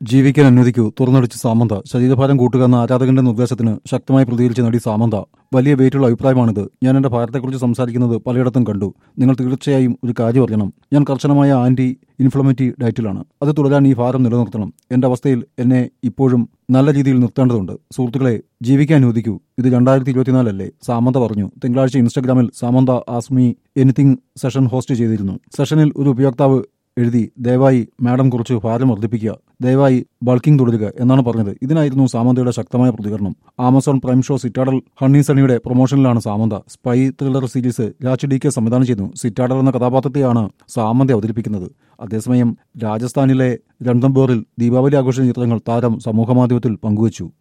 ജീവിക്കാൻ അനുവദിക്കൂ തുറന്നടിച്ച് സാമന്ത ശരീരഭാരം കൂട്ടുക എന്ന ആരാധകന്റെ നിർദ്ദേശത്തിന് ശക്തമായി പ്രതികരിച്ച നടി സാമന്ത വലിയ വെയിറ്റുള്ള അഭിപ്രായമാണിത് ഞാൻ എന്റെ ഭാരത്തെക്കുറിച്ച് സംസാരിക്കുന്നത് പലയിടത്തും കണ്ടു നിങ്ങൾ തീർച്ചയായും ഒരു കാര്യം അറിയണം ഞാൻ കർശനമായ ആന്റി ഇൻഫ്ലമേറ്റീവ് ഡയറ്റിലാണ് അത് തുടരാൻ ഈ ഭാരം നിലനിർത്തണം എന്റെ അവസ്ഥയിൽ എന്നെ ഇപ്പോഴും നല്ല രീതിയിൽ നിർത്തേണ്ടതുണ്ട് സുഹൃത്തുക്കളെ ജീവിക്കാൻ അനുവദിക്കൂ ഇത് രണ്ടായിരത്തി ഇരുപത്തിനാലല്ലേ സാമന്ത പറഞ്ഞു തിങ്കളാഴ്ച ഇൻസ്റ്റഗ്രാമിൽ Samantha ask me anything session host ചെയ്തിരുന്നു സെഷനിൽ ഒരു ഉപയോക്താവ് എഴുതി ദയവായി മാഡം കുറച്ച് ഭാരം വർദ്ധിപ്പിക്കുക ദയവായി ബൾക്കിംഗ് തുടരുക എന്നാണ് പറഞ്ഞത് ഇതിനായിരുന്നു സാമന്തയുടെ ശക്തമായ പ്രതികരണം Amazon Prime show Citadel honey സണിയുടെ പ്രൊമോഷനിലാണ് Samantha spy thriller series Raj D K സംവിധാനം ചെയ്തു സിറ്റാഡൽ എന്ന കഥാപാത്രത്തെയാണ് സാമന്ത അവതരിപ്പിക്കുന്നത് അതേസമയം രാജസ്ഥാനിലെ രൺതംബോറിൽ ദീപാവലി ആഘോഷ ചിത്രങ്ങൾ താരം സമൂഹമാധ്യമത്തിൽ പങ്കുവച്ചു